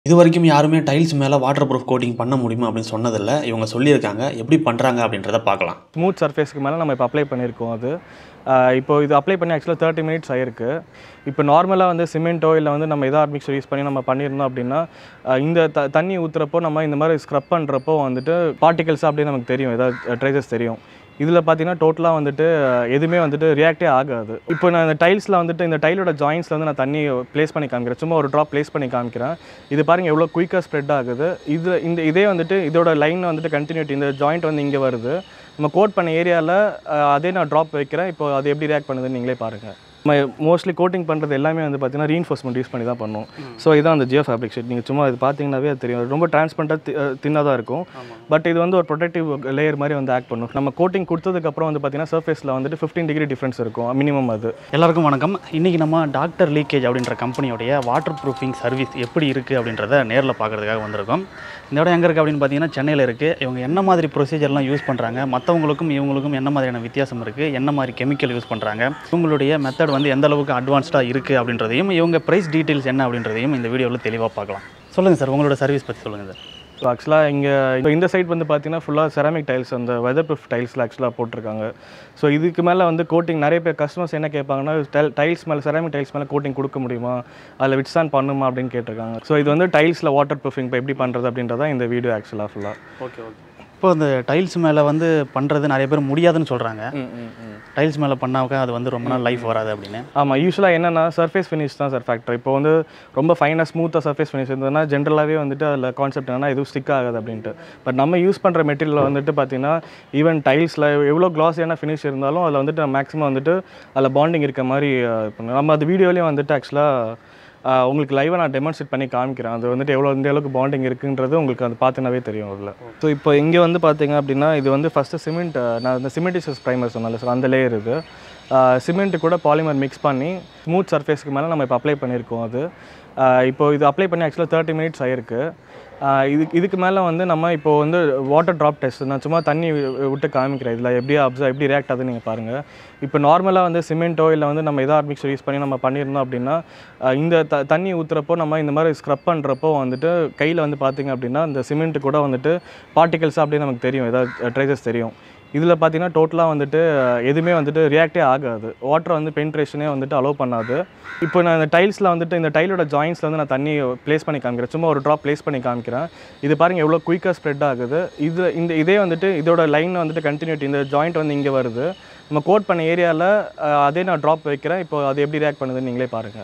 இது வரைக்கும் யாருமே டைல்ஸ் மேலே வாட்டர் ப்ரூஃப் கோட்டிங் பண்ண முடியுமா அப்படின்னு சொன்னதில்ல இவங்க சொல்லியிருக்காங்க எப்படி பண்ணுறாங்க அப்படின்றத பார்க்கலாம் ஸ்மூத் சர்ஃபேஸ்க்கு மேலே நம்ம இப்போ அப்ளை பண்ணியிருக்கோம் அது ஆஹ் இப்போ இது அப்ளை பண்ணி ஆக்சுவலாக தேர்ட்டி மினிட்ஸ் ஆயிருக்கு இப்போ நார்மலாக வந்து சிமெண்ட்டோ இல்லை வந்து நம்ம எதாவது மிக்சர் யூஸ் பண்ணி நம்ம பண்ணியிருந்தோம் அப்படின்னா ஆஹ் இந்த த தண்ணி ஊற்றுறப்போ நம்ம இந்த மாதிரி ஸ்க்ரப் பண்ணுறப்போ வந்துட்டு பார்ட்டிகல்ஸ் அப்படியே நமக்கு தெரியும் ஏதாவது ட்ரேசஸ் தெரியும் இதில் பார்த்தீங்கன்னா டோட்டலாக வந்துட்டு அஹ், எதுவுமே வந்துட்டு ரியாக்டே ஆகாது இப்போ நான் இந்த டைல்ஸில் வந்துட்டு இந்த டைலோட ஜாயின்ஸில் வந்து நான் தண்ணி ப்ளேஸ் பண்ணி காமிக்கிறேன் சும்மா ஒரு ட்ராப் ப்ளேஸ் பண்ணி காமிக்கிறேன் இது பாருங்க எவ்வளோ குயிக்காக ஸ்ப்ரெட் ஆகுது இது இந்த இதே வந்துட்டு இதோட லைன் வந்துட்டு கண்டினியூட்டி இந்த ஜாயிண்ட் வந்து இங்கே வருது நம்ம கோட் பண்ண ஏரியாவில் அதே நான் ட்ராப் வைக்கிறேன் இப்போ அது எப்படி ரியாக்ட் பண்ணுதுன்னு நீங்களே பாருங்கள் நம்ம மோஸ்ட்லி கோட்டிங் பண்ணுறது எல்லாமே வந்து பார்த்தீங்கன்னா ரீன்ஃபோர்ஸ்மெண்ட் யூஸ் பண்ணி தான் பண்ணுவோம் ஸோ இதான் அந்த ஜியோ ஃபேப்ரிக் ஷீட் நீங்கள் சும்மா இது பார்த்தீங்கன்னாவே அது தெரியும் ரொம்ப டிரான்ஸ்பரண்ட்டாக தின்னாக தான் இருக்கும் பட் இது வந்து ஒரு ப்ரொடெக்டிவ் லேயர் மாதிரி வந்து ஆக்ட் பண்ணும் நம்ம கோட்டிங் கொடுத்ததுக்கப்புறம் வந்து பார்த்தீங்கன்னா சர்ஃபேஸில் வந்துட்டு ஃபிஃப்டீன் டிகிரி டிஃப்ரென்ஸ் இருக்கும் மினிமம் அது எல்லாருக்கும் வணக்கம் இன்றைக்கி நம்ம டாக்டர் லீக்கேஜ் அப்படின்ற கம்பெனியோடைய வாட்டர் ப்ரூஃபிங் சர்வீஸ் எப்படி இருக்குது அப்படின்றத நேரில் பார்க்குறதுக்காக வந்திருக்கோம் இந்த இடம் எங்கே இருக்குது அப்படின்னு பார்த்தீங்கன்னா சென்னையில் இருக்குது இவங்க என்ன மாதிரி ப்ரொசீஜர்லாம் யூஸ் பண்ணுறாங்க மற்றவங்களுக்கும் இவங்களுக்கும் என்ன மாதிரியான வித்தியாசம் இருக்குது என்ன மாதிரி கெமிக்கல் யூஸ் பண்ணுறாங்க இவங்களுடைய மெத்தட் வந்து எந்த அளவுக்கு அட்வான்ஸ்டாக இருக்குது அப்படின்றதையும் இவங்க ப்ரைஸ் டீட்டெயில்ஸ் என்ன அப்படின்றதையும் இந்த வீடியோவில் தெளிவாக பார்க்கலாம் சொல்லுங்கள் சார் உங்களோட சர்வீஸ் பற்றி சொல்லுங்கள் சார் ஸோ ஆக்சுவலாக இங்கே இப்போ இந்த சைட் வந்து பார்த்தீங்கன்னா ஃபுல்லாக செராமிக் டைல்ஸ் அந்த வெதர் ப்ரூஃப் டைல்ஸில் ஆக்சுவலாக போட்டிருக்காங்க ஸோ இதுக்கு மேலே வந்து கோட்டிங் நிறைய பேர் கஸ்டமர்ஸ் என்ன கேட்பாங்கன்னா டைல் டைல்ஸ் மேலே செராமிக் டைல்ஸ் மேலே கோட்டிங் கொடுக்க முடியுமா அதில் விட்ஸ்டாண்ட் பண்ணுமா அப்படின்னு கேட்டிருக்காங்க ஸோ இது வந்து டைல்ஸில் வாட்டர் ப்ரூஃபிங் இப்போ எப்படி பண்ணுறது அப்படின்றத இந்த வீடியோ ஆக்சுவலாக ஃபுல்லாக ஓகே ஓகே இப்போ அந்த டைல்ஸ் மேலே வந்து பண்ணுறது நிறைய பேர் முடியாதுன்னு சொல்கிறாங்க டைல்ஸ் மேலே பண்ணாக்க அது வந்து ரொம்ப நாள் லைஃப் வராது அப்படின்னு ஆமாம் யூஸ்வலாக என்னென்னா சர்ஃபேஸ் ஃபினிஷ் தான் சார் ஃபேக்டர் இப்போ வந்து ரொம்ப ஃபைனாக ஸ்மூத்தாக சர்ஃபேஸ் ஃபினிஷ் இருந்ததுன்னா ஜென்ரலாகவே வந்துட்டு அதில் கான்செப்ட் என்னன்னா எதுவும் ஸ்டிக் ஆகாது அப்படின்ட்டு பட் நம்ம யூஸ் பண்ணுற மெட்டீரியல் வந்துட்டு பார்த்தீங்கன்னா ஈவன் டைல்ஸில் எவ்வளோ கிளாஸியான ஃபினிஷ் இருந்தாலும் அதில் வந்துட்டு மேக்ஸிமம் வந்துட்டு அதில் பாண்டிங் இருக்க மாதிரி அஹ், இது பண்ணுவோம். நம்ம அது வீடியோலேயும் வந்துட்டு ஆக்சுவலாக உங்களுக்கு லைவாக நான் டெமான்ஸ்ட்ரேட் பண்ணி காமிக்கிறேன் அது வந்துட்டு எவ்வளோ இந்த அளவுக்கு பாண்டிங் இருக்குன்றது உங்களுக்கு அது பார்த்தினாவே தெரியும் அதில் ஸோ இப்போ இங்கே வந்து பார்த்தீங்க அப்படின்னா இது வந்து ஃபஸ்ட்டு சிமெண்ட் நான் இந்த சிமெண்டிசஸ் ப்ரைமர் சொன்னால சார் அந்த லேயர் இது சிமெண்ட்டு கூட பாலிமர் மிக்ஸ் பண்ணி ஸ்மூத் சர்ஃபேஸ்க்கு மேலே நம்ம இப்போ அப்ளை பண்ணியிருக்கோம் அது ஆஹ் இப்போ இது அப்ளை பண்ணி ஆக்சுவலாக தேர்ட்டி மினிட்ஸ் ஆயிருக்கு ஆஹ் இது இதுக்கு மேலே வந்து நம்ம இப்போ வந்து வாட்டர் ட்ராப் டெஸ்ட் நான் சும்மா தண்ணி வி- விட்டு காமிக்கிறேன் இதில் எப்படி அப்சர்வ் எப்படி ரியாக்ட் ஆகுதுன்னு நீங்கள் பாருங்கள் இப்போ நார்மலாக வந்து சிமெண்ட்டோ இல்லை வந்து நம்ம எதாவது மிக்சர் யூஸ் பண்ணி நம்ம பண்ணியிருந்தோம் அப்படின்னா ஆஹ் இந்த த தண்ணி ஊற்றுறப்போ நம்ம இந்த மாதிரி ஸ்க்ரப் பண்ணுறப்போ வந்துட்டு கையில் வந்து பார்த்தீங்க அப்படின்னா இந்த சிமெண்ட்டு கூட வந்துட்டு பார்ட்டிகல்ஸ் அப்படியே நமக்கு தெரியும் ஏதாவது ட்ரேசஸ் தெரியும் இதில் பார்த்தீங்கன்னா டோட்டலாக வந்துட்டு அஹ், எதுவுமே வந்துட்டு ரியாக்டே ஆகாது வாட்டர் வந்து பென்ட்ரேஷனே வந்துட்டு அலோவ் பண்ணாது இப்போ நான் இந்த டைல்ஸில் வந்துட்டு இந்த டைலோட ஜாயின்ஸில் வந்து நான் தண்ணி ப்ளேஸ் பண்ணி காமிக்கிறேன் சும்மா ஒரு ட்ராப் ப்ளேஸ் பண்ணி காமிக்கிறேன் இது பாருங்கள் எவ்வளோ குயிக்காக ஸ்ப்ரெட் ஆகுது இது இந்த இதே வந்துட்டு இதோட லைன் வந்துட்டு கண்டினியூட்டி இந்த ஜாயிண்ட் வந்து இங்கே வருது நம்ம கோட் பண்ண ஏரியாவில் அதே நான் ட்ராப் வைக்கிறேன் இப்போ அது எப்படி ரியாக்ட் பண்ணுதுன்னு நீங்களே பாருங்கள்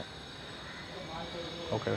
ஓகே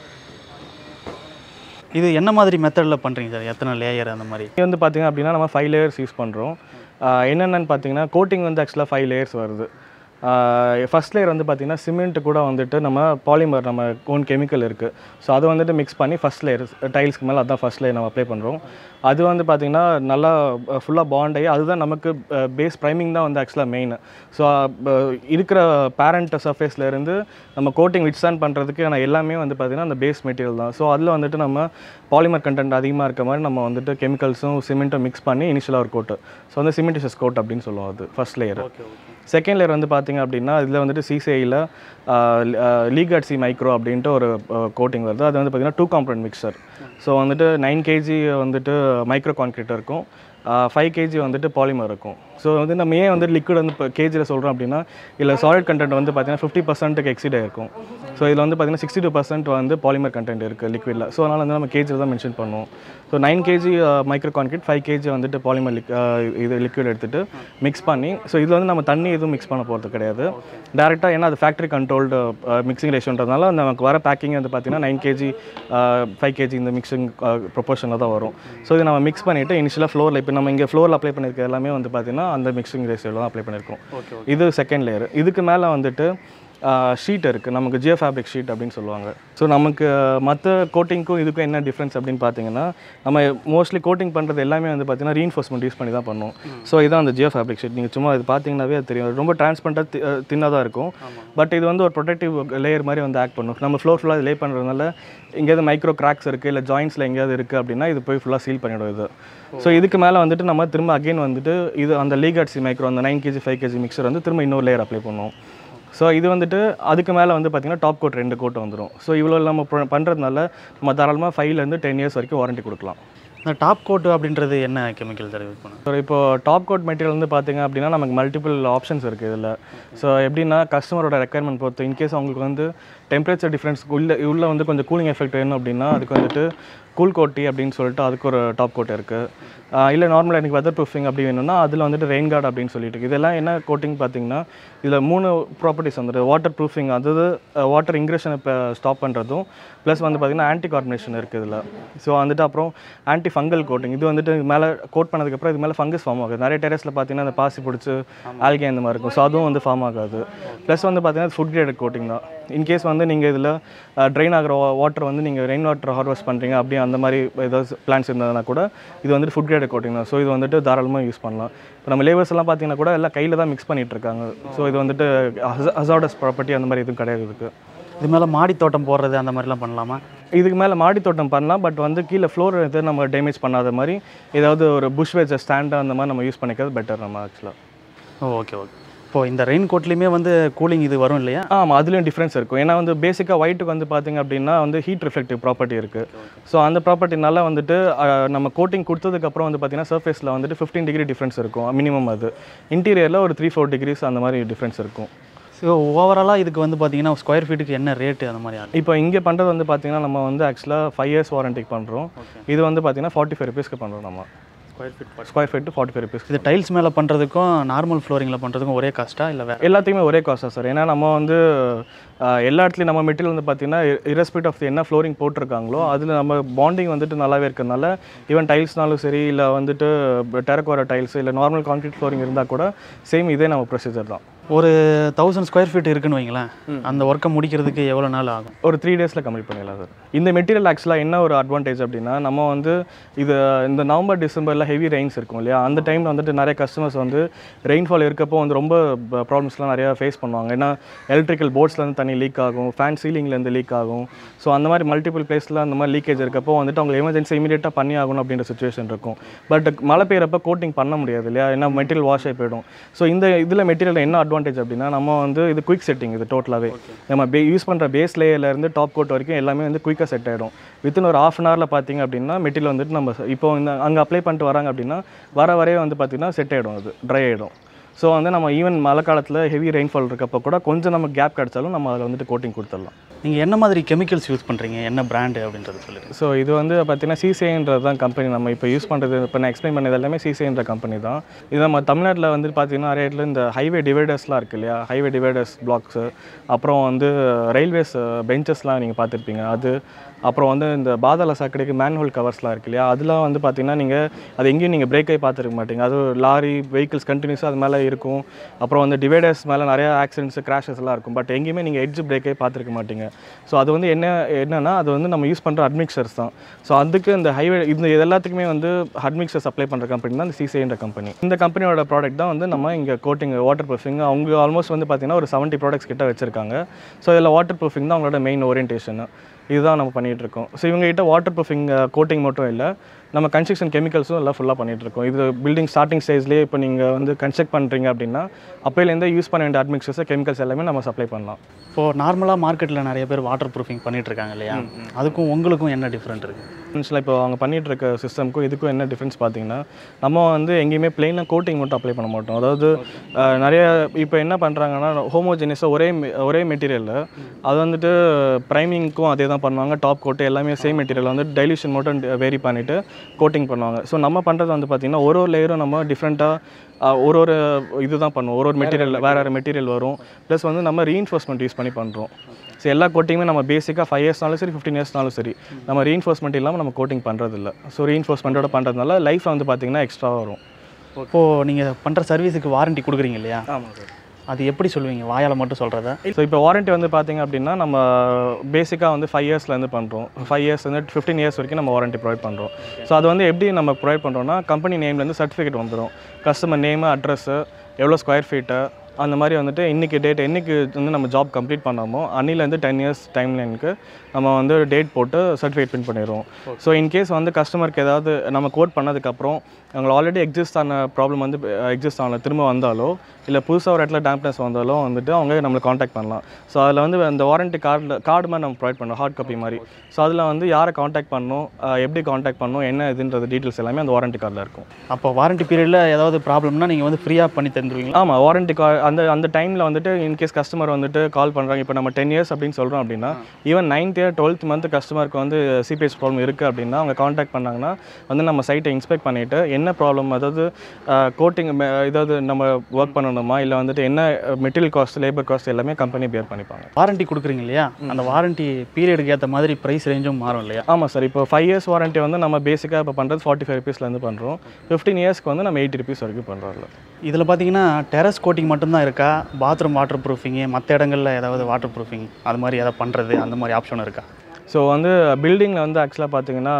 இது என்ன மாதிரி மெத்தடில் பண்ணுறீங்க சார் எத்தனை லேயர் அந்த மாதிரி இங்கே வந்து பார்த்தீங்க அப்படின்னா நம்ம ஃபைவ் லேயர்ஸ் யூஸ் பண்ணுறோம் என்னென்னு பார்த்தீங்கன்னா கோட்டிங் வந்து ஆக்சுவலாக ஃபைவ் லேயர்ஸ் வருது ஃபர்ஸ்ட் லேயர் வந்து பார்த்தீங்கன்னா சிமெண்ட் கூட வந்துட்டு நம்ம பாலிமர் நம்ம ஓன் கெமிக்கல் இருக்குது ஸோ அதை வந்துட்டு மிக்ஸ் பண்ணி ஃபர்ஸ்ட் லேயர் டைல்ஸ்க்கு மேலே அதான் ஃபர்ஸ்ட் லேயர் நம்ம அப்ளை பண்ணுறோம் அது வந்து பார்த்திங்கன்னா நல்லா ஃபுல்லாக பாண்ட் ஆகி அதுதான் நமக்கு பேஸ் ப்ரைமிங் தான் வந்து ஆக்சுவலாக மெயின் ஸோ இருக்கிற பேரண்ட் சர்ஃபேஸில் இருந்து நம்ம கோட்டிங் விட்ஸ்டாண்ட் பண்ணுறதுக்கு நான் எல்லாமே வந்து பார்த்திங்கன்னா அந்த பேஸ் மெட்டீரியல் தான் ஸோ அதில் வந்துட்டு நம்ம பாலிமர் கண்டென்ட் அதிகமாக இருக்க மாதிரி நம்ம வந்துட்டு கெமிக்கல்ஸும் சிமெண்ட்டும் மிக்ஸ் பண்ணி இனிஷியலாக ஒரு கோட்டு ஸோ வந்து சிமெண்டிஷஸ் கோட் அப்படின்னு சொல்லுவோம் அது ஃபர்ஸ்ட் லேயர் செகண்ட் லேயர் வந்து பார்த்தீங்க அப்படின்னா இதில் வந்துட்டு சிசிஐயில் லீகாட்சி மைக்ரோ அப்படின்ட்டு ஒரு கோட்டிங் வருது அது வந்து பார்த்தீங்கன்னா டூ காம்பனன்ட் மிக்சர் ஸோ வந்துட்டு நைன் கேஜி வந்துட்டு மைக்ரோ கான்கிரீட் இருக்கும் ஃபைவ் கேஜி வந்துட்டு பாலிமர் இருக்கும் ஸோ வந்து நம்ம ஏன் வந்து லிக்விட் வந்து இப்போ கேஜியில் சொல்கிறோம் அப்படின்னா இதில் சாலிட் கண்டென்ட் வந்து பார்த்தீங்கன்னா ஃபிஃப்டி பர்சன்ட்டுக்கு எக்ஸிட் ஆயிருக்கும் ஸோ இதில் வந்து பார்த்தீங்கன்னா சிக்ஸ்டி டூ பர்சன்ட் வந்து பாலிமர் கண்டென்ட் இருக்குது லிக்விடில் ஸோ அதனால் வந்து நம்ம கேஜியில் தான் மென்ஷன் பண்ணுவோம் so nine KG micro concrete five KG வந்துட்டு பாலிமர் லிக் இது லிக்விட் எடுத்துகிட்டு மிக்ஸ் பண்ணி ஸோ இதில் வந்து நம்ம தண்ணி எதுவும் மிக்ஸ் பண்ண போகிறது கிடையாது டேரெக்டாக ஏன்னா அது ஃபேக்ட்ரி கண்ட்ரோல்டு மிக்சிங் ரேஷியோன்றதுனால நமக்கு வர பேக்கிங் வந்து பார்த்தீங்கன்னா நைன் கேஜி ஃபைவ் கேஜி இந்த மிக்சிங் ப்ரொபோர்ஷனில் தான் வரும் ஸோ இது நம்ம மிக்ஸ் பண்ணிவிட்டு இனிஷியலாக ஃப்ளோரில் இப்போ நம்ம இங்கே ஃப்ளோரில் அப்ளை பண்ணியிருக்க எல்லாமே வந்து பார்த்தீங்கன்னா அந்த மிக்சிங் ரேஷியோவில் தான் அப்ளை பண்ணியிருக்கோம் இது செகண்ட் லேயர் இதுக்கு மேலே வந்துட்டு ஷீட் இருக்குது நமக்கு ஜியோ ஃபேப்ரிக் ஷீட் அப்படின்னு சொல்லுவாங்க ஸோ நமக்கு மற்ற கோட்டிங்க்கும் இதுக்கும் என்ன டிஃப்ரென்ஸ் அப்படின்னு பார்த்தீங்கன்னா நம்ம மோஸ்ட்லி கோட்டிங் பண்ணுறது எல்லாமே வந்து பார்த்தீங்கன்னா ரீன்ஃபோர்ஸ்மெண்ட் யூஸ் பண்ணி தான் பண்ணுவோம் ஸோ இதான் அந்த ஜியோ ஃபேப்ரிக் ஷீட் நீங்கள் சும்மா இது பார்த்தீங்கன்னாவே அது தெரியும் ரொம்ப டிரான்ஸ்பரண்ட்டாக தின்னாக தான் இருக்கும் பட் இது வந்து ஒரு ப்ரொடெக்டிவ் லேயர் மாதிரி வந்து ஆக்ட் பண்ணும் நம்ம ஃப்ளோர் ஃபுல்லாக லே பண்ணுறதுனால எங்கேயாவது மைக்ரோ கிராக்ஸ் இருக்குது இல்லை ஜாயின்ஸில் எங்கேயாவது இருக்குது அப்படின்னா இது போய் ஃபுல்லாக சீல் பண்ணிவிடும் இது ஸோ இதுக்கு மேலே வந்துட்டு நம்ம திரும்ப அகைன் வந்துட்டு இது அந்த லீகாட்சி மைக்ரோ அந்த nine KG five KG mixture வந்து திரும்ப இன்னொரு லேயர் அப்ளை பண்ணுவோம் ஸோ ஸோ இது வந்துட்டு அதுக்கு மேலே வந்து பார்த்திங்கன்னா டாப் கோட் ரெண்டு கோட் வந்துடும் ஸோ இவ்வளோ நம்ம ப- பண்ணுறதுனால நம்ம தாராளமாக ஃபைவ்லேருந்து டென் இயர்ஸ் வரைக்கும் வாரண்டி கொடுக்கலாம் இந்த டாப் கோட் அப்படின்றது என்ன கெமிக்கல் சார் யூஸ் பண்ணுங்க ஸோ இப்போ டாப் கோட் மெட்டீரியல் வந்து பார்த்தீங்க அப்படின்னா நமக்கு மல்டிபிள் ஆப்ஷன்ஸ் இருக்குது இதில் ஸோ எப்படின்னா கஸ்டமரோட ரெக்குயர்மெண்ட் பொறுத்து இன்கேஸ் அவங்களுக்கு வந்து டெம்பரேச்சர் டிஃப்ரென்ஸ் உள்ள உள்ள வந்து கொஞ்சம் கூலிங் எஃபெக்ட் வேணும் அப்படின்னா அதுக்கு வந்துட்டு கூல் கோட்டி அப்படின்னு சொல்லிட்டு அதுக்கு ஒரு டாப் கோட் இருக்குது இல்லை நார்மலாக எனக்கு வெதர் ப்ரூஃபிங் அப்படி வேணும்னா அதில் வந்துட்டு ரெயின் கார்டு அப்படின்னு சொல்லிட்டு இருக்கு. இதெல்லாம் என்ன கோட்டிங் பார்த்தீங்கன்னா இதில் மூணு ப்ராப்பர்ட்டிஸ் வந்துட்டு வாட்டர் ப்ரூஃபிங் அதாவது வாட்டர் இன்க்ரேஷனை இப்போ ஸ்டாப் பண்ணுறதும் ப்ளஸ் வந்து பார்த்திங்கன்னா ஆன்டி கார்பனேஷன் இருக்குது இதில் ஸோ வந்துட்டு அப்புறம் ஆன்டி ஃபங்கல் கோட்டிங் இது வந்துட்டு இது மேலே கோட் பண்ணதுக்கப்புறம் இது மேலே ஃபங்கஸ் ஃபார்ம் ஆகுது நிறைய டெரஸில் பார்த்தீங்கன்னா அந்த பாசி பிடிச்சி ஆல்கே அந்த மாதிரி இருக்கும் ஸோ அதுவும் வந்து ஃபார்ம் ஆகாது ப்ளஸ் வந்து பார்த்தீங்கன்னா ஃபுட் கிரேடட் கோட்டிங் தான் இன்கேஸ் வந்து நீங்கள் இதில் ட்ரெயின் ஆகிற வாட்டர் வந்து நீங்கள் ரெயின் வாட்டர் ஹார்வெஸ்ட் பண்ணுறீங்க அப்படி அந்த மாதிரி ஏதாவது பிளான்ஸ் இருந்ததுனா கூட இது வந்துட்டு ஃபுட் கிரேடட் கோட்டிங் தான் ஸோ இது வந்துட்டு தாராளமாக யூஸ் பண்ணலாம் இப்போ நம்ம லேபர்ஸ் எல்லாம் பார்த்தீங்கன்னா கூட எல்லாம் கையில் தான் மிக்ஸ் பண்ணிட்டு இருக்காங்க ஸோ இது வந்துட்டு ஹசார்டஸ் ப்ராப்பர்ட்டி அந்த மாதிரி எதுவும் கிடையாது இதுக்கு இது மேலே மாடி தோட்டம் போடுறது அந்த மாதிரிலாம் பண்ணலாமா இதுக்கு மேலே மாடி தோட்டம் பண்ணலாம் பட் வந்து கீழே ஃப்ளோர் இது நம்ம டேமேஜ் பண்ணாத மாதிரி ஏதாவது ஒரு புஷ் வெஜ் ஸ்டாண்டு அந்த மாதிரி நம்ம யூஸ் பண்ணிக்கிறது பெட்டர் நம்ம ஆக்சுவலாக ஓ ஓகே ஓகே இப்போ இந்த ரெயின் கோட்லேயுமே வந்து கூலிங் இது வரும் இல்லையா ஆமாம் அதுலேயும் டிஃப்ரென்ஸ் இருக்கும் ஏன்னா வந்து பேசிக்காக ஒயிட்டுக்கு வந்து பார்த்தீங்க அப்படின்னா வந்து ஹீட் ரிஃப்ளெக்டிவ் ப்ராப்பர்ட்டி இருக்குது ஸோ அந்த ப்ராப்பர்ட்டினால வந்துட்டு அஹ், நம்ம கோட்டிங் கொடுத்ததுக்கப்புறம் வந்து பார்த்தீங்கன்னா சர்ஃபேஸில் வந்துட்டு ஃபிஃப்டீன் டிகிரி டிஃப்ரென்ஸ் இருக்கும் மினிமம் அது இன்டீரியரில் ஒரு த்ரீ ஃபோர் டிகிரிஸ் அந்த மாதிரி டிஃப்ரென்ஸ் இருக்கும் ஸோ ஓவராலாக இதுக்கு வந்து பார்த்தீங்கன்னா ஸ்கொயர் ஃபீட்டுக்கு என்ன ரேட்டு அந்த மாதிரி ஆகும் இப்போ இங்கே பண்ணுறது வந்து பார்த்தீங்கன்னா நம்ம வந்து ஆக்சுவலாக ஃபைவ் இயர்ஸ் வாரண்டிக்கு பண்ணுறோம் இது வந்து பார்த்தீங்கன்னா ஃபார்ட்டி ஃபைவ் ருபீஸ்க்கு பண்ணுறோம் நம்ம square feet square feet forty five rupees இது டைல்ஸ் மேலே பண்ணுறதுக்கும் நார்மல் ஃப்ளோரிங்கில் பண்ணுறதுக்கும் ஒரே காஸ்ட்டா இல்லை வேறு எல்லாத்துக்குமே ஒரே காஸ்ட் தான் சார் ஏன்னா நம்ம வந்து அஹ், எல்லா இடத்துலையும் நம்ம மெட்டீரியல் வந்து பார்த்தீங்கன்னா இரஸ்பெக்ட் ஆஃப் என்ன ஃப்ளோரிங் போட்டிருக்காங்களோ அதில் நம்ம பாண்டிங் வந்துட்டு நல்லாவே இருக்கிறதுனால ஈவன் டைல்ஸ்னாலும் சரி இல்லை வந்துட்டு டெரக்கோர டைல்ஸ் இல்லை நார்மல் கான்க்ரீட் ஃப்ளோரிங் இருந்தால் கூட சேம் இதே நம்ம ப்ரொசீஜர் தான் ஒரு தௌசண்ட் ஸ்கொயர் ஃபீட் இருக்குன்னு வைங்களேன் அந்த ஒர்க்கை முடிக்கிறதுக்கு எவ்வளோ நாள் ஆகும் ஒரு த்ரீ டேஸில் கம்ப்ளீட் பண்ணிடலாம் சார் இந்த மெட்டீரியல் ஆக்சுவலாக என்ன ஒரு அட்வான்டேஜ் அப்படின்னா நம்ம வந்து இது இந்த நவம்பர் டிசம்பரில் ஹெவி ரெயின்ஸ் இருக்கும் இல்லையா அந்த டைமில் வந்துட்டு நிறைய கஸ்டமர்ஸ் வந்து ரெயின்ஃபால் இருக்கப்போ வந்து ரொம்ப ப்ராப்ளம்ஸ்லாம் நிறையா ஃபேஸ் பண்ணுவாங்க ஏன்னா எலக்ட்ரிக்கல் போர்ட்ஸ்லேருந்து தண்ணி லீக் ஆகும் ஃபேன் சீலிங்லேருந்து லீக் ஆகும் ஸோ அந்த மாதிரி மல்டிபிள் பிளேஸில் அந்த மாதிரி லீக்கேஜ் இருக்கப்போ வந்துட்டு அவங்க எமர்ஜென்சி இமீடியட்டாக பண்ணி ஆகணும் அப்படின்ற சுச்சுவேஷன் இருக்கும் பட் மழை பெய்யறப்ப கோட்டிங் பண்ண முடியாது இல்லையா ஏன்னா மெட்டீரியல் வாஷ் ஆகி போயிடும் ஸோ இந்த இதில் மெட்டீரியல் என்ன அட்வான்டேஜ் அப்படின்னா நம்ம வந்து இது குயிக் செட்டிங் இது டோட்டலாகவே நம்ம பே யூஸ் பண்ணுற பேஸ் லேயர்லேருந்து டாப் கோட் வரைக்கும் எல்லாமே வந்து குயிக்காக செட் ஆகிடும் வித்தின் ஒரு ஆஃப் அன் ஹவரில் பார்த்தீங்க அப்படின்னா மெட்டீரியல் வந்துட்டு நம்ம இப்போ இந்த அங்கே அப்ளை பண்ணிட்டு வராங்க அப்படின்னா வர வரையே வந்து பார்த்தீங்கன்னா செட் ஆகிடும் அது ட்ரை ஆகிடும் ஸோ வந்து நம்ம ஈவன் மழை காலத்தில் ஹெவி ரெயின்ஃபால் இருக்கப்போ கூட கொஞ்சம் நம்ம கேப் கிடச்சாலும் நம்ம அதில் வந்துட்டு கோட்டிங் கொடுத்துடலாம் நீங்கள் என்ன மாதிரி கெமிக்கல்ஸ் யூஸ் பண்ணுறீங்க என்ன பிராண்டு அப்படின்றது சொல்லுங்கள் ஸோ இது வந்து பார்த்தீங்கன்னா சிசிஐன்றது தான் கம்பெனி நம்ம இப்போ யூஸ் பண்ணுறது இப்போ நான் எக்ஸ்பிளைன் பண்ணது எல்லாமே சிசிஐன்ற கம்பெனி தான் இது நம்ம தமிழ்நாட்டில் வந்து பார்த்தீங்கன்னா நிறைய இடத்துல இந்த ஹைவே டிவைடர்ஸ்லாம் இருக்கு இல்லையா ஹைவே டிவைடர்ஸ் பிளாக்ஸு அப்புறம் வந்து ரயில்வேஸ் பெஞ்சஸ்லாம் நீங்கள் பார்த்துருப்பீங்க அது அப்புறம் வந்து இந்த பாதாள சாக்கடைக்கு மேன்ஹோல் கவர்ஸ்லாம் இருக்கு இல்லையா அதெல்லாம் வந்து பார்த்தீங்கன்னா நீங்கள் அது எங்கேயும் நீங்கள் பிரேக் ஆகி பார்த்துருக்க மாட்டீங்க அது லாரி வெஹிக்கிள்ஸ் கண்டினியூஸாக அது மேலே இருக்கும் அப்புறம் வந்து டிவைடர்ஸ் மேலே நிறைய ஆக்சிடென்ட்ஸ் கிராஷஸ் எல்லாம் இருக்கும் பட் எங்கேயுமே நீங்கள் எட்ஜ் பிரேக் ஆகி பார்த்துருக்க மாட்டீங்க ஸோ அது வந்து என்ன என்னன்னா அது வந்து நம்ம யூஸ் பண்ணுற அட்மிக்சர்ஸ் தான் ஸோ அதுக்கு இந்த ஹைவே இந்த இது எல்லாத்துக்குமே வந்து அட்மிக்சர் சப்ளை பண்ணுற கம்பெனி தான் இந்த சிசிஐன்ற கம்பெனி இந்த கம்பெனியோட ப்ராடக்ட் தான் வந்து நம்ம இங்கே கோட்டிங் வாட்டர் ப்ரூஃபிங் அவங்க ஆல்மோஸ்ட் வந்து பார்த்தீங்கன்னா ஒரு செவன்ட்டி ப்ராடக்ட்ஸ் கிட்ட வச்சிருக்காங்க ஸோ இதில் வாட்டர் ப்ரூஃபிங் தான் அவங்களோட மெயின் ஓரியன்டேஷன் இதுதான் நம்ம பண்ணிட்டு இருக்கோம் ஸோ இவங்க கிட்ட வாட்டர் ப்ரூஃபிங் கோட்டிங் மட்டும் இல்லை நம்ம கன்ஸ்ட்ரக்ஷன் கெமிக்கல்ஸும் எல்லாம் ஃபுல்லாக பண்ணிட்டு இருக்கோம் இது பில்டிங் ஸ்டார்டிங் ஸ்டேஜ்லேயே இப்போ நீங்கள் வந்து கன்ஸ்ட்ரக்ட் பண்ணுறீங்க அப்படின்னா அப்போலேருந்தே யூஸ் பண்ண வேண்டிய அட்மிக்சர்ஸ் கெமிக்கல்ஸ் எல்லாமே நம்ம சப்ளை பண்ணலாம் இப்போது நார்மலாக மார்க்கெட்டில் நிறைய பேர் வாட்டர் ப்ரூஃபிங் பண்ணிட்டு இருக்காங்க இல்லையா அதுக்கும் உங்களுக்கும் என்ன டிஃப்ரெண்ட் இருக்குது ஆக்சுவலாக இப்போ அவங்க பண்ணிட்டு இருக்க சிஸ்டம்க்கும் இதுக்கும் என்ன டிஃப்ரென்ஸ் பார்த்தீங்கன்னா நம்ம வந்து எங்கேயுமே பிளெயினாக கோட்டிங் மட்டும் அப்ளை பண்ண மாட்டோம் அதாவது அஹ், நிறைய இப்போ என்ன பண்ணுறாங்கன்னா ஹோமோஜெனியஸாக ஒரே me- ஒரே மெட்டீரியலில் அது வந்துட்டு ப்ரைமிங்க்கும் அதே தான் பண்ணுவாங்க டாப் கோட்டு எல்லாமே சேம் மெட்டீரியல் வந்து டைல்யூஷன் மட்டும் வேரி பண்ணிவிட்டு கோட்டிங் பண்ணுவாங்க ஸோ நம்ம பண்ணுறது வந்து பார்த்திங்கன்னா ஒரு ஒரு லேயரும் நம்ம டிஃப்ரெண்ட்டாக ஒரு ஒரு இது தான் பண்ணுவோம் ஒரு ஒரு மெட்டீரியல் வேறு வேறு மெட்டீரியல் வரும் ப்ளஸ் வந்து நம்ம ரீஇன்ஃபோர்ஸ்மெண்ட் யூஸ் பண்ணி பண்ணுறோம் ஸோ எல்லா கோட்டிங்குமே நம்ம பேசிக்காக ஃபைவ் இயர்ஸ்னாலும் சரி ஃபிஃப்டீன் இயர்ஸ்னாலும் சரி நம்ம ரீஇன்ஃபோர்ஸ்மெண்ட் இல்லாமல் நம்ம கோட்டிங் பண்ணுறதில்ல ஸோ ரீஇன்ஃபோர்ஸ்மெண்ட்டோட பண்ணுறதுனால லைஃப் வந்து பார்த்திங்கன்னா எக்ஸ்ட்ரா வரும் இப்போது நீங்கள் பண்ணுற சர்வீஸுக்கு வாரண்டி கொடுக்குறீங்க இல்லையா ஆமாம் சார் அது எப்படி சொல்லுவீங்க வாயால் மட்டும் சொல்கிறத ஸோ இப்போ வாரண்டி வந்து பார்த்தீங்க அப்படின்னா நம்ம பேசிக்காக வந்து ஃபைவ் இயர்ஸ்லேருந்து பண்ணுறோம் ஃபைவ் இயர்ஸ் வந்து ஃபிஃப்டீன் இயர்ஸ் வரைக்கும் நம்ம வாரண்டி ப்ரொவைட் பண்ணுறோம் ஸோ அது வந்து எப்படி நம்ம ப்ரொவைட் பண்ணுறோம்னா கம்பெனி நேம்லேருந்து சர்டிஃபிகேட் வந்துடும் கஸ்டமர் நேமு அட்ரஸ்ஸு எவ்வளோ ஸ்கொயர் ஃபீட்டு அந்த மாதிரி வந்துட்டு இன்றைக்கி டேட் என்னைக்கு வந்து நம்ம ஜாப் கம்ப்ளீட் பண்ணாமோ அன்னிலேருந்து டென் இயர்ஸ் டைம் லைனுக்கு நம்ம வந்து டேட் போட்டு சர்டிஃபிகேட் பிரிண்ட் பண்ணிடுவோம் ஸோ இன்கேஸ் வந்து கஸ்டமருக்கு ஏதாவது நம்ம கோட் பண்ணதுக்கப்புறம் அவங்களுக்கு ஆல்ரெடி எக்ஸிஸ்ட் ஆன ப்ராப்ளம் வந்து எக்ஸிஸ்ட் ஆகல திரும்ப வந்தாலோ இல்லை புதுசாக ஒரு இடத்துல டேம்ப்னஸ் வந்தாலோ வந்துட்டு அவங்க நம்மளை காண்டாக்ட் பண்ணலாம் ஸோ அதில் வந்து அந்த வாரண்டி கார்டில் கார்டு மாதிரி நம்ம ப்ரொவைட் பண்ணோம் ஹார்ட் காப்பி மாதிரி ஸோ அதில் வந்து யாரை காண்டாக்ட் பண்ணணும் அஹ் எப்படி காண்டாக்ட் பண்ணணும் என்ன இதுன்றது டீட்டெயில்ஸ் எல்லாமே அந்த வாரண்டி கார்டில் இருக்கும் அப்போ வாரண்டி பீரியடில் ஏதாவது ப்ராப்ளம்னா நீங்கள் வந்து ஃப்ரீயாக பண்ணி தந்துருவீங்களா ஆமாம் வாரண்டி கால் அந்த அந்த டைமில் வந்துட்டு இன்கேஸ் கஸ்டமர் வந்துட்டு கால் பண்ணுறாங்க இப்போ நம்ம டென் இயர்ஸ் அப்படின்னு சொல்கிறோம் அப்படின்னா even ninth year twelfth month கஸ்டமருக்கு வந்து சிபிஎஸ் ப்ராப்ளம் இருக்குது அப்படின்னா அவங்க காண்டாக்ட் பண்ணாங்கன்னா வந்து நம்ம சைட்டை இன்ஸ்பெக்ட் பண்ணிவிட்டு என்ன ப்ராப்ளம் அதாவது கோட்டிங் ஏதாவது நம்ம ஒர்க் பண்ணணுமா இல்லை வந்துட்டு என்ன மெட்டீரியல் காஸ்ட் லேபர் காஸ்ட் எல்லாமே கம்பெனி பேர் பண்ணிப்பாங்க வாரண்டி கொடுக்குறீங்க இல்லையா அந்த வாரண்டி பீரியடுக்கு ஏற்ற மாதிரி ப்ரைஸ் ரேஞ்சும் மாறும் இல்லையா ஆமாம் சார் இப்போ ஃபைவ் இயர்ஸ் வாரண்ட்டி வந்து நம்ம பேசிக்காக இப்போ பண்ணுறது ஃபார்ட்டி ஃபைவ் ருபீஸ்லேருந்து பண்ணுறோம் ஃபிஃப்டீன் இயர்ஸ்க்கு வந்து நம்ம எயிட்டி ருபீஸ் வரைக்கும் பண்ணுறோம்ல இதில் பார்த்தீங்கன்னா டெரஸ் கோட்டிங் மட்டும்தான் இருக்கா பாத்ரூம் வாட்டர் ப்ரூஃபிங்கு மற்ற இடங்களில் ஏதாவது வாட்டர் ப்ரூஃபிங் அது மாதிரி ஏதாவது பண்ணுறது அந்த மாதிரி ஆப்ஷன் இருக்கா ஸோ வந்து பில்டிங்கில் வந்து ஆக்சுவலாக பார்த்தீங்கன்னா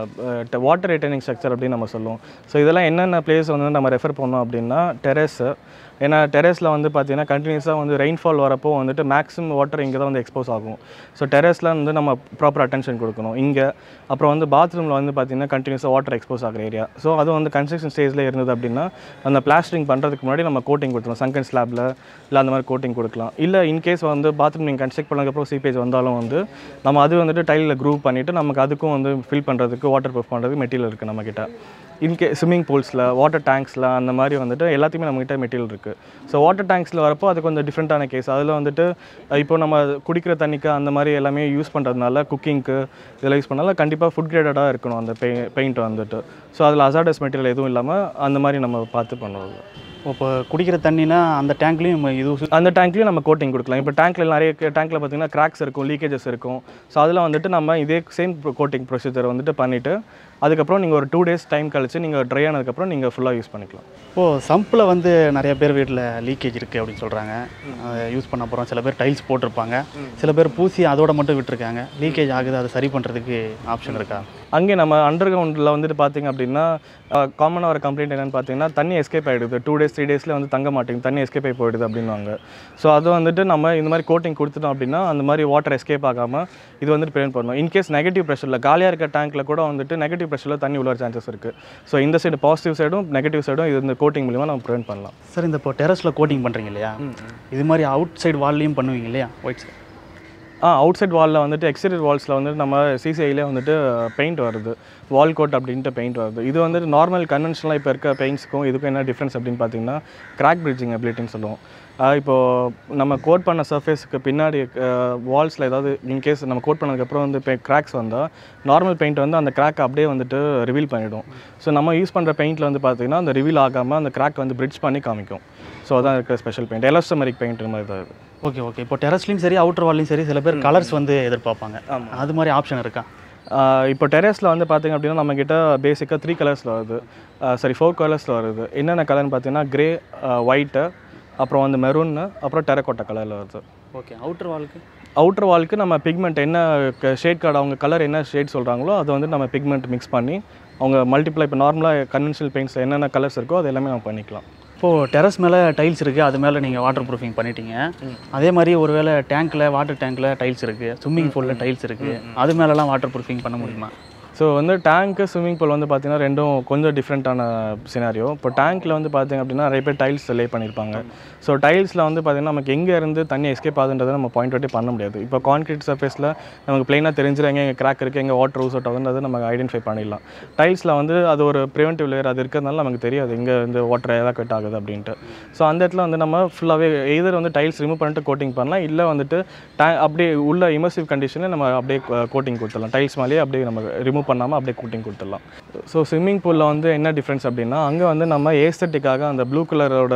வாட்டர் ரிட்டர்னிங் ஸ்ட்ரக்சர் அப்படின்னு நம்ம சொல்லுவோம் ஸோ இதெல்லாம் என்னென்ன பிளேஸ் வந்து நம்ம ரெஃபர் பண்ணோம் அப்படின்னா டெரஸு ஏன்னா டெரஸில் வந்து பார்த்தீங்கன்னா கண்டினியூஸாக வந்து ரெயின்ஃபால் வரப்போ வந்துட்டு மேக்ஸிமம் வாட்டர் இங்கே தான் வந்து எக்ஸ்போஸ் ஆகும் ஸோ டெரஸில் வந்து நம்ம ப்ராப்பர் அட்டென்ஷன் கொடுக்கணும் இங்கே அப்புறம் வந்து பாத்ரூமில் வந்து பார்த்தீங்கன்னா கண்டினியூஸாக வாட்டர் எக்ஸ்போஸ் ஆகிற ஏரியா ஸோ அது வந்து கன்ஸ்ட்ரக்ஷன் ஸ்டேஜில் இருந்தது அப்படின்னா அந்த பிளாஸ்டரிங் பண்ணுறதுக்கு முன்னாடி நம்ம கோட்டிங் கொடுத்துருவோம் சங்கன் ஸ்லாப்பில் இல்லை அந்த மாதிரி கோட்டிங் கொடுக்கலாம் இல்லை இன்கேஸ் வந்து பாத்ரூம் நீங்கள் கன்ஸ்ட்ரக்ட் பண்ணதுக்கப்புறம் சீப்பேஜ் வந்தாலும் வந்து நம்ம அது வந்துட்டு டைலில் க்ரூவ் பண்ணிவிட்டு நமக்கு அதுக்கும் வந்து ஃபில் பண்ணுறதுக்கு வாட்டர் ப்ரூஃப் பண்ணுறதுக்கு மெட்டீரியல் இருக்குது நம்மக்கிட்ட இன்கே ஸ்விம்மிங் பூல்ஸில் வாட்டர் டேங்க்ஸில் அந்த மாதிரி வந்துட்டு எல்லாத்தையுமே நம்மகிட்ட மெட்டீரியல் இருக்குது ஸோ வாட்டர் டேங்க்ஸில் வரப்போ அது கொஞ்சம் டிஃப்ரெண்ட்டான கேஸ் அதில் வந்துட்டு அஹ், இப்போ நம்ம குடிக்கிற தண்ணிக்கு அந்த மாதிரி எல்லாமே யூஸ் பண்ணுறதுனால குக்கிங்க்கு இதெல்லாம் யூஸ் பண்ணால கண்டிப்பாக ஃபுட் கிரேடடாக இருக்கணும் அந்த பெய் பெயிண்ட் வந்துட்டு ஸோ அதில் அசாடஸ் மெட்டீரியல் எதுவும் இல்லாமல் அந்த மாதிரி நம்ம பார்த்து பண்ணுவோம் இப்போ குடிக்கிற தண்ணினா அந்த டேங்க்லேயும் இது அந்த டேங்க்லையும் நம்ம கோட்டிங் கொடுக்கலாம் இப்போ டேங்க்ல நிறைய டேங்க்ல பார்த்தீங்கன்னா கிராக்ஸ் இருக்கும் லீக்கேஜஸ் இருக்கும் ஸோ அதில் வந்துட்டு நம்ம இதே சேம் கோட்டிங் ப்ரொசீஜர் வந்துட்டு பண்ணிவிட்டு அதுக்கப்புறம் நீங்கள் ஒரு டூ டேஸ் டைம் கழிச்சு நீங்கள் ட்ரை ஆனதுக்கப்புறம் நீங்கள் ஃபுல்லாக யூஸ் பண்ணிக்கலாம் இப்போது சம்பில் வந்து நிறைய பேர் வீட்டில் லீக்கேஜ் இருக்குது அப்படின்னு சொல்கிறாங்க அதை யூஸ் பண்ண போகிறோம் சில பேர் டைல்ஸ் போட்டிருப்பாங்க சில பேர் பூசி அதோட மட்டும் விட்டுருக்காங்க லீக்கேஜ் ஆகுது அதை சரி பண்ணுறதுக்கு ஆப்ஷன் இருக்கா அங்கே நம்ம அண்டர் கிரவுண்டில் வந்துட்டு பார்த்தீங்க அப்படின்னா காமனாக ஒரு கம்ப்ளைண்ட் என்னென்னு பார்த்தீங்கன்னா தண்ணி எஸ்கேப் ஆகிடுது டூ டேஸ் த்ரீ டேஸில் வந்து தங்க மாட்டேங்குது தண்ணி எஸ்கேப் ஆகி போயிடுது அப்படின்வாங்க ஸோ அது வந்துட்டு நம்ம இந்த மாதிரி கோட்டிங் கொடுத்துட்டோம் அப்படின்னா அந்த மாதிரி வாட்டர் எஸ்கேப் ஆகாமல் இது வந்துட்டு ப்ரிவென்ட் பண்ணணும் இன்கேஸ் நெகட்டிவ் ப்ரெஷரில் காலியாக இருக்க டேங்க்கில் கூட வந்துட்டு நெகட்டிவ் ப்ரெஷரில் தண்ணி உள்ள சான்சஸ் இருக்குது ஸோ இந்த சைடு பாசிட்டிவ் சைடும் நெகட்டிவ் சைடும் இது இந்த கோட்டிங் மூலிமா நம்ம ப்ரிவென்ட் பண்ணலாம் சார் இந்த இப்போ டெரஸில் கோட்டிங் பண்ணுறீங்க இல்லையா இது மாதிரி அவுட் சைடு வால்லையும் பண்ணுவீங்க இல்லையா ஒயிட் சைடு ஆ அவுட் சைட் வாலில் வந்துட்டு எக்ஸ்டீரியர் வால்ஸில் வந்துட்டு நம்ம சிசிஐலே வந்துட்டு பெயிண்ட் வருது வால் கோட் அப்படின்ட்டு பெயிண்ட் வருது இது வந்துட்டு நார்மல் கன்வென்ஷனலாக இப்போ இருக்க பெயிண்ட்ஸ்க்கும் இதுக்கும் என்ன டிஃப்ரென்ஸ் அப்படின்னு பார்த்தீங்கன்னா கிராக் பிரிட்ஜிங் அபிலிட்டின்னு சொல்லுவோம் ஆஹ் இப்போ நம்ம கோட் பண்ண சர்ஃபேஸ்க்கு பின்னாடி வால்ஸில் ஏதாவது இன்கேஸ் நம்ம கோட் பண்ணதுக்கப்புறம் வந்து இப்போ கிராக்ஸ் வந்தால் நார்மல் பெயிண்ட் வந்து அந்த கிராக் அப்படியே வந்துட்டு ரிவீல் பண்ணிடும் ஸோ நம்ம யூஸ் பண்ணுற பெயிண்டில் வந்து பார்த்தீங்கன்னா அந்த ரிவீல் ஆகாமல் அந்த கிராக் வந்து பிரிட்ஜ் பண்ணி காமிக்கும் ஸோ அதான் இருக்கிற ஸ்பெஷல் பெயிண்ட் எலஸ்டமரிக் பெயிண்ட் மாதிரி தான் இது ஓகே ஓகே இப்போ டெரஸ்லையும் சரி அவுட்டர் வால்லையும் சரி சில பேர் கலர்ஸ் வந்து எதிர்பார்ப்பாங்க அது மாதிரி ஆப்ஷன் இருக்கா ஆஹ் இப்போ டெரஸில் வந்து பார்த்தீங்க அப்படின்னா நம்மக்கிட்ட பேசிக்காக த்ரீ கலர்ஸில் வருது சாரி ஃபோர் கலர்ஸில் வருது என்னென்ன கலர்னு பார்த்தீங்கன்னா கிரே ஒயிட்டு அப்புறம் வந்து மெரூன்னு அப்புறம் டெரக்கோட்டா கலரில் வருது ஓகே அவுட்டர் வால்க்கு அவுட்டர் வால்க்கு நம்ம பிக்மெண்ட் என்ன ஷேட் கார்டு அவங்க கலர் என்ன ஷேட் சொல்கிறாங்களோ அதை வந்து நம்ம பிக்மெண்ட் மிக்ஸ் பண்ணி அவங்க மல்டிப்ளை இப்போ நார்மலாக கன்வென்ஷனல் பெயிண்ட்ஸில் என்னென்ன கலர்ஸ் இருக்கோ அது எல்லாமே நம்ம பண்ணிக்கலாம் இப்போது டெரஸ் மேலே டைல்ஸ் இருக்குது அது மேலே நீங்கள் வாட்டர் ப்ரூஃபிங் பண்ணிட்டீங்க அதே மாதிரி ஒருவேளை டேங்க்கில் வாட்டர் டேங்க்கில் டைல்ஸ் இருக்குது ஸ்விம்மிங் பூலில் டைல்ஸ் இருக்குது அது மேலெலாம் வாட்டர் ப்ரூஃபிங் பண்ண முடியுமா ஸோ வந்து டேங்க்கு ஸ்விம்மிங் பூல் வந்து பார்த்தீங்கன்னா ரெண்டும் கொஞ்சம் டிஃப்ரெண்ட்டான சினாரியோ இப்போ டேங்க்கில் வந்து பார்த்தீங்க அப்படின்னா நிறைய பேர் டைல்ஸ் லே பண்ணியிருப்பாங்க ஸோ டைல்ஸில் வந்து பார்த்தீங்கன்னா நமக்கு எங்கே இருந்து தண்ணி எஸ்கேப் ஆகுதுன்றதை நம்ம பாயிண்ட் அவுட்டே பண்ண முடியாது இப்போ கான்கிரீட் சர்ஃபேஸில் நமக்கு பிளைனாக தெரிஞ்சிடும் எங்கே எங்கே கிராக் இருக்குது எங்கே வாட்டர் ரூஸ் அவுட் ஆகுதுன்றது நம்ம ஐடென்டிஃபை பண்ணிடலாம் டைல்ஸில் வந்து அது ஒரு ப்ரிவென்டிவ் லேயர் அது இருக்கிறதுனால நமக்கு தெரியாது எங்கே இந்த வாட்டர் எவாக்குவேட் ஆகுது அப்படின்ட்டு ஸோ அந்த இடத்துல வந்து நம்ம ஃபுல்லாகவே எதர் வந்து டைல்ஸ் ரிமூவ் பண்ணிட்டு கோட்டிங் பண்ணலாம் இல்லை வந்துட்டு டே அப்படியே உள்ள இமர்சிவ் கண்டிஷனில் நம்ம அப்படியே கோட்டிங் கொடுத்துடலாம் டைல்ஸ் மேலேயே அப்படியே நம்ம ரிமூவ் பண்ணாமல் அப்படியே கோட்டிங் கொடுத்துடலாம் ஸோ ஸ்விம்மிங் பூலில் வந்து என்ன டிஃப்ரென்ஸ் அப்படின்னா அங்கே வந்து நம்ம ஏஸ்தட்டிக்காக அந்த ப்ளூ கலரோட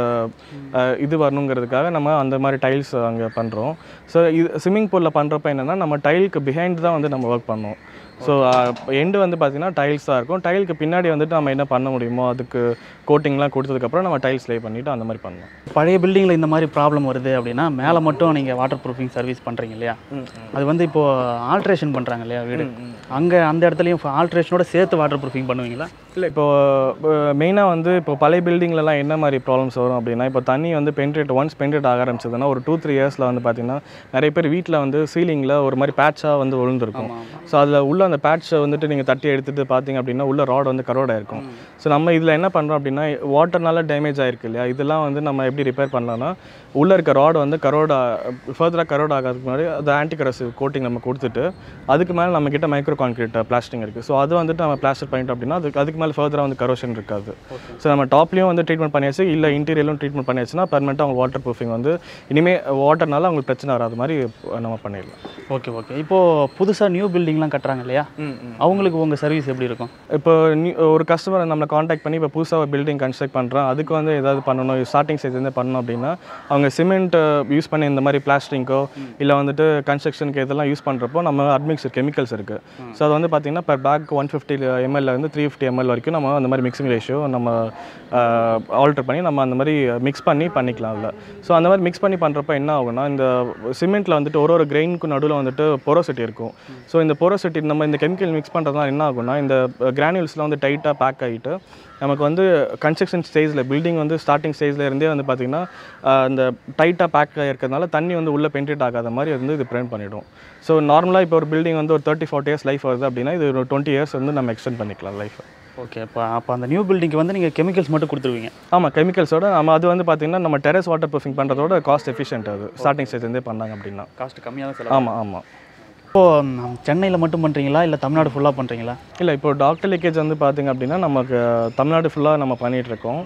இது வரணுங்கிறதுக்காக நம்ம அந்த மாதிரி டைல்ஸ் அங்கே பண்ணுறோம் ஸோ இது ஸ்விம்மிங் பூலில் பண்ணுறப்ப என்னென்னா நம்ம டைலுக்கு பிஹைண்ட் தான் வந்து நம்ம ஒர்க் பண்ணோம் ஸோ எண்டு வந்து பார்த்திங்கன்னா டைல்ஸ் தான் இருக்கும் டைலுக்கு பின்னாடி வந்துட்டு நம்ம என்ன பண்ண முடியுமோ அதுக்கு கோட்டிங்லாம் கொடுத்ததுக்கப்புறம் நம்ம டைல்ஸ் லே பண்ணிவிட்டு அந்த மாதிரி பண்ணலாம் பழைய பில்டிங்கில் இந்த மாதிரி ப்ராப்ளம் வருது அப்படின்னா மேலே மட்டும் நீங்கள் வாட்டர் ப்ரூஃபிங் சர்வீஸ் பண்ணுறீங்க இல்லையா அது வந்து இப்போது ஆல்ட்ரேஷன் பண்ணுறாங்க இல்லையா வீடு அங்கே அந்த இடத்துலையும் ஆல்ட்ரேஷனோட சேர்த்து வாட்டர் ப்ரூஃபிங் பண்ணுவீங்களா இல்லை இப்போ மெயினாக வந்து இப்போ பழைய பில்டிங்லலாம் என்ன மாதிரி ப்ராப்ளம்ஸ் வரும் அப்படின்னா இப்போ தண்ணி வந்து பென்ட்ரேட் ஒன்ஸ் பென்ட்ரேட் ஆக ஆரம்பிச்சதுன்னா ஒரு டூ த்ரீ இயர்ஸில் வந்து பார்த்தீங்கன்னா நிறைய பேர் வீட்டில் வந்து சீலிங்கில் ஒரு மாதிரி பேட்சாக வந்து விழுந்திருக்கும் ஸோ அதில் உள்ள அந்த பேட்சை வந்துட்டு நீங்கள் தட்டி எடுத்துகிட்டு பார்த்தீங்க அப்படின்னா உள்ள ராட் வந்து கரோட் ஆயிருக்கும் ஸோ நம்ம இதில் என்ன பண்ணுறோம் அப்படின்னா வாட்டர்னால டேமேஜ் ஆயிருக்கு இல்லையா இதெல்லாம் வந்து நம்ம எப்படி ரிப்பேர் பண்ணலாம்னா உள்ளே இருக்க ராட் வந்து கரோடா ஃபர்தராக கரோட் ஆகிறதுக்கு முன்னாடி அது ஆன்டிகரசிவ் கோட்டிங் நம்ம கொடுத்துட்டு அதுக்கு மேலே நம்ம கிட்ட மைக்ரோ கான்கிரீட் பிளாஸ்டிங் இருக்குது ஸோ அது வந்துட்டு நம்ம பிளாஸ்டர் பண்ணிட்டோம் அப்படின்னா அதுக்கு அதுக்கு மேலே ஃபர்தராக வந்து கரோஷன் இருக்காது ஸோ நம்ம டாப்லேயும் வந்து ட்ரீட்மெண்ட் பண்ணியாச்சு இல்லை இன்டீரியலும் ட்ரீட்மெண்ட் பண்ணியாச்சுன்னா பர்மனெண்ட்டாக அவங்க வாட்டர் ப்ரூஃபிங் வந்து இனிமேல் வாட்டர்னால அவங்களுக்கு பிரச்சனை வராத மாதிரி நம்ம பண்ணிடலாம் ஓகே ஓகே இப்போது புதுசாக நியூ பில்டிங்லாம் கட்டுறாங்க இல்லையா அவங்களுக்கு உங்கள் சர்வீஸ் எப்படி இருக்கும் இப்போ நீ ஒரு கஸ்டமர் நம்மளை காண்டாக்ட் பண்ணி இப்போ புதுசாக பில்டிங் கன்ஸ்ட்ரக்ட் பண்ணுறோம் அதுக்கு வந்து ஏதாவது பண்ணணும் ஸ்டார்டிங் ஸ்டேஜ்லேருந்து பண்ணணும் அப்படின்னா அவங்க சிமெண்ட் யூஸ் பண்ணி இந்த மாதிரி பிளாஸ்டிங்கோ இல்லை வந்துட்டு கன்ஸ்ட்ரக்ஷனுக்கு இதெல்லாம் யூஸ் பண்ணுறப்போ நம்ம அட்மிக்ஸ் கெமிக்கல்ஸ் இருக்குது ஸோ அது வந்து பார்த்தீங்கன்னா per பேக் ஒன் ஃபிஃப்டி எம்எல்ல இருந்து த்ரீ ஃபிஃப்டி எம்எல் வரைக்கும் நம்ம அந்த மாதிரி மிக்சிங் ரேஷியோ நம்ம ஆல்டர் பண்ணி நம்ம அந்த மாதிரி மிக்ஸ் பண்ணி பண்ணிக்கலாம் அதில் ஸோ அந்த மாதிரி மிக்ஸ் பண்ணி பண்ணுறப்ப என்ன ஆகும்னா இந்த சிமெண்ட்டில் வந்துட்டு ஒரு ஒரு கிரெயினுக்கு நடுவில் வந்துட்டு பொரோசிட்டி இருக்கும் ஸோ இந்த பொரோசிட்டி நம்ம இந்த கெமிக்கல் மிக்ஸ் பண்ணுறதுனால என்ன ஆகும்னா இந்த கிரானியூல்ஸ்லாம் வந்து டைட்டாக பேக் ஆகிட்டு நமக்கு வந்து கன்ஸ்ட்ரக்ஷன் ஸ்டேஜில் பில்டிங் வந்து ஸ்டார்டிங் ஸ்டேஜில் இருந்தே வந்து பார்த்திங்கன்னா அந்த டைட்டாக பேக் இருக்கிறதுனால தண்ணி வந்து உள்ளே பென்ட்ரேட் ஆகாத மாதிரி வந்து இது ப்ரிவென்ட் பண்ணிடும் ஸோ நார்மலாக இப்போ ஒரு பில்டிங் வந்து ஒரு தேர்ட்டி ஃபார்ட்டி இயர்ஸ் லைஃப் வருது அப்படின்னா இது ஒரு டுவெண்ட்டி இயர்ஸ் வந்து நம்ம எக்ஸ்டெண்ட் பண்ணிக்கலாம் லைஃப் ஓகே அப்போ அப்போ அந்த நியூ பில்டிங்க்கு வந்து நீங்கள் கெமிக்கல்ஸ் மட்டும் கொடுத்துருவீங்க ஆமாம் கெமிக்கல்ஸோட நம்ம அது வந்து பார்த்திங்கன்னா நம்ம டெரஸ் வாட்டர் ப்ரூஃபிங் பண்ணுறதோட காஸ்ட் எஃபிஷியன்ட் அது ஸ்டார்டிங் ஸ்டேஜ்லேருந்தே பண்ணாங்க அப்படின்னா காஸ்ட் கம்மியாக தான் செலவு ஆமாம் ஆமாம் இப்போது சென்னையில் மட்டும் பண்ணுறீங்களா இல்லை தமிழ்நாடு ஃபுல்லாக பண்ணுறீங்களா இல்லை இப்போ டாக்டர் லீக்கேஜ் வந்து பார்த்திங்க அப்படின்னா நமக்கு தமிழ்நாடு ஃபுல்லாக நம்ம பண்ணிகிட்ருக்கோம்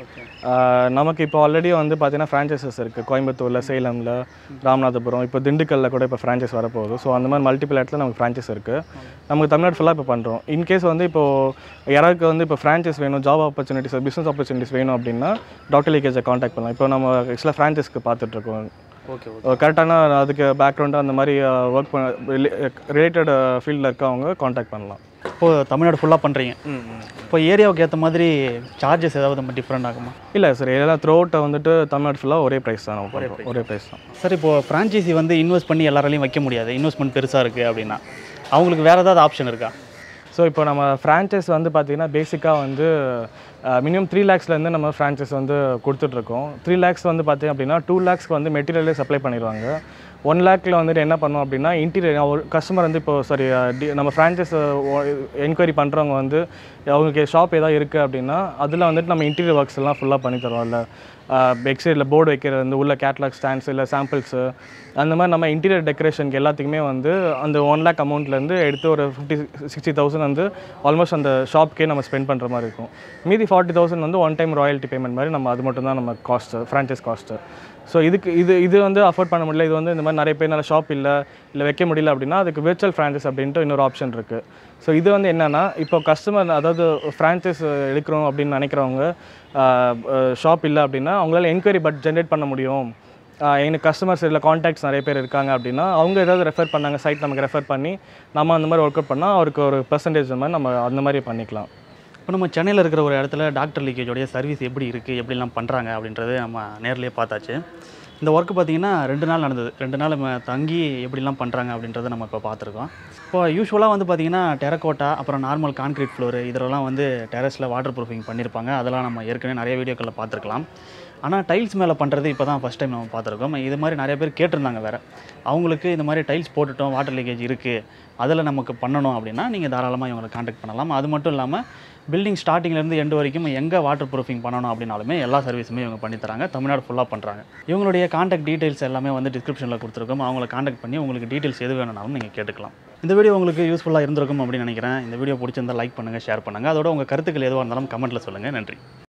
நமக்கு இப்போ ஆல்ரெடி வந்து பார்த்தீங்கன்னா ஃப்ரான்ச்சைசஸ் இருக்குது கோயம்புத்தூரில் சேலமில் ராமநாதபுரம் இப்போ திண்டுக்கல்ல கூட இப்போ ஃப்ரான்ச்சைஸ் வரப்போகுது ஸோ அந்த மாதிரி மல்டிபிள் இடத்துல நமக்கு ஃப்ரான்ச்சைஸ் இருக்குது நமக்கு தமிழ்நாடு ஃபுல்லாக இப்போ பண்ணுறோம் இன்கேஸ் வந்து இப்போது யாராருக்கு வந்து இப்போ ஃப்ரான்ச்சைஸ் வேணும் ஜாப் ஆப்பர்ச்சுனிட்டிஸ் பிஸ்னஸ் ஆப்பர்ச்சுனிட்டிஸ் வேணும் அப்படின்னா டாக்டர் லீக்கேஜை காண்டாக்ட் பண்ணலாம் இப்போ நம்ம ஆக்சுவலாக ஃப்ரான்ச்சைஸ்க்கு பார்த்துட்ருக்கோம் ஓகே ஓகே கரெக்டான அதுக்கு பேக்ரவுண்டாக அந்த மாதிரி ஒர்க் பண்ண ரிலேட்டட் ஃபீல்டில் இருக்கவங்க காண்டாக்ட் பண்ணலாம் இப்போது தமிழ்நாடு ஃபுல்லாக பண்ணுறீங்க இப்போ ஏரியாவுக்கு ஏற்ற மாதிரி சார்ஜஸ் ஏதாவது நம்ம டிஃப்ரெண்ட் ஆகுமா இல்லை சார் எல்லாம் த்ரூ அவுட்டை வந்துட்டு தமிழ்நாடு ஃபுல்லாக ஒரே ப்ரைஸ் தான் நம்ம பண்றோம். ஒரே ப்ரைஸ் தான் சார் இப்போது ஃப்ரான்ச்சைசி வந்து இன்வெஸ்ட் பண்ணி எல்லாராலையும் வைக்க முடியாது இன்வெஸ்ட்மெண்ட் பெருசாக இருக்குது அப்படின்னா அவங்களுக்கு வேறு ஏதாவது ஆப்ஷன் இருக்கா ஸோ இப்போ நம்ம ஃப்ரான்ச்சைஸ் வந்து பார்த்திங்கன்னா பேசிக்காக வந்து மினிமம் த்ரீ லேக்ஸ்லேருந்து நம்ம ஃப்ரான்ச்சைஸ் வந்து கொடுத்துட்ருக்கோம் த்ரீ லேக்ஸ் வந்து பார்த்திங்க அப்படின்னா டூ லேக்ஸ்க்கு வந்து மெட்டீரியலே சப்ளை பண்ணிடுவாங்க ஒன் லேக்கில் வந்துட்டு என்ன பண்ணோம் அப்படின்னா இன்டீரியர் ஒரு கஸ்டமர் வந்து இப்போ சாரி நம்ம ஃப்ரான்ச்சைஸ் என்கொயரி பண்ணுறவங்க வந்து அவங்களுக்கு ஷாப் ஏதாவது இருக்குது அப்படின்னா அதில் வந்துட்டு நம்ம இன்டீரியர் ஒர்க்ஸ் எல்லாம் ஃபுல்லாக பண்ணி தரோம் இல்லை எக்ஸ்டீரியரில் போர்டு வைக்கிறது வந்து உள்ள கேட்லாக் ஸ்டாண்ட்ஸ் இல்லை சாம்பிள்ஸு அந்த மாதிரி நம்ம இன்டீரியர் டெக்கரேஷனுக்கு எல்லாத்துக்குமே வந்து அந்த ஒன் லேக் அமௌண்ட்லேருந்து எடுத்து ஒரு ஃபிஃப்டி சிக்ஸ்டி தௌசண்ட் வந்து ஆல்மோஸ்ட் அந்த ஷாப்க்கே நம்ம ஸ்பெண்ட் பண்ணுற மாதிரி இருக்கும் மீதி ஃபார்ட்டி தௌசண்ட் வந்து ஒன் டைம் ராயல்ட்டி பேமெண்ட் மாதிரி நம்ம அது மட்டும் தான் நம்ம காஸ்ட்டு ஃப்ரான்ச்சைஸ் காஸ்ட்டு ஸோ இதுக்கு இது இது வந்து அஃபோர்ட் பண்ண முடியல இது வந்து இந்த மாதிரி நிறைய பேர் நல்ல ஷாப் இல்லை இல்லை வைக்க முடியல அப்படின்னா அதுக்கு விர்ச்சுவல் ஃப்ரான்ச்சைஸ் அப்படின்ட்டு இன்னொரு ஆப்ஷன் இருக்குது ஸோ இது வந்து என்னென்னா இப்போ கஸ்டமர் அதாவது ஃப்ரான்ச்சைஸ் எடுக்கிறோம் அப்படின்னு நினைக்கிறவங்க ஷாப் இல்லை அப்படின்னா அவங்களால என்கொயரி பட் ஜென்ரேட் பண்ண முடியும் ஆஹ் எனக்கு கஸ்டமர்ஸ் இல்லை காண்டாக்ட்ஸ் நிறைய பேர் இருக்காங்க அப்படின்னா அவங்க ஏதாவது ரெஃபர் பண்ணாங்க சைட் நமக்கு ரெஃபர் பண்ணி நம்ம அந்த மாதிரி ஒர்க் அவுட் பண்ணால் அவருக்கு ஒரு பெர்சன்டேஜ் மாதிரி நம்ம அந்த மாதிரி பண்ணிக்கலாம் இப்போ நம்ம சென்னையில் இருக்கிற ஒரு இடத்துல டாக்டர் லீக்கேஜோடைய சர்வீஸ் எப்படி இருக்குது எப்படிலாம் பண்ணுறாங்க அப்படின்றது நம்ம நேர்லேயே பார்த்தாச்சு இந்த ஒர்க்கு பார்த்தீங்கன்னா ரெண்டு நாள் நடந்தது ரெண்டு நாள் நம்ம தங்கி எப்படிலாம் பண்ணுறாங்க அப்படின்றத நம்ம இப்போ பார்த்துருக்கோம் இப்போ யூஸ்வலாக வந்து பார்த்தீங்கன்னா டெரக்கோட்டா அப்புறம் நார்மல் கான்கிரீட் ஃப்ளோர் இதெல்லாம் வந்து டெரஸில் வாட்டர் ப்ரூஃபிங் பண்ணியிருப்பாங்க அதெல்லாம் நம்ம ஏற்கனவே நிறைய வீடியோக்களில் பார்த்துருக்கலாம் ஆனால் டைல்ஸ் மேலே பண்ணுறது இப்போ தான் ஃபஸ்ட் டைம் நம்ம பார்த்துருக்கோம் இது மாதிரி நிறைய பேர் கேட்டிருந்தாங்க வேறு அவங்களுக்கு இந்த மாதிரி டைல்ஸ் போட்டுட்டோம் வாட்டர் லீக்கேஜ் இருக்குது அதில் நமக்கு பண்ணணும் அப்படின்னா நீங்கள் தாராளமாக இவங்களை காண்டாக்ட் பண்ணலாம் அது மட்டும் இல்லாமல் பில்டிங் ஸ்டார்டிங்லேருந்து எண்டு வரைக்கும் எங்கே வாட்டர் ப்ரூஃபிங் பண்ணணும் அப்படின்னாலுமே எல்லா சர்வீஸுமே இவங்க பண்ணி தராங்க தமிழ்நாடு ஃபுல்லாக பண்ணுறாங்க இவங்களுடைய காண்டாக்ட் டீட்டெயில்ஸ் எல்லாமே வந்து டிஸ்கிரிப்ஷனில் கொடுத்துருக்கோம் அவங்கள காண்டாக்ட் பண்ணி உங்களுக்கு டீட்டெயில்ஸ் எது வேணும்னாலும் நீங்கள் கேட்டுக்கலாம் இந்த வீடியோ உங்களுக்கு யூஸ்ஃபுல்லாக இருந்திருக்கும் அப்படின்னு நினைக்கிறேன் இந்த வீடியோ பிடிச்சிருந்தா லைக் பண்ணுங்கள் ஷேர் பண்ணுங்கள் அதோட உங்கள் கருத்துக்கள் எதுவாக இருந்தாலும் கமெண்ட்டில் சொல்லுங்கள் நன்றி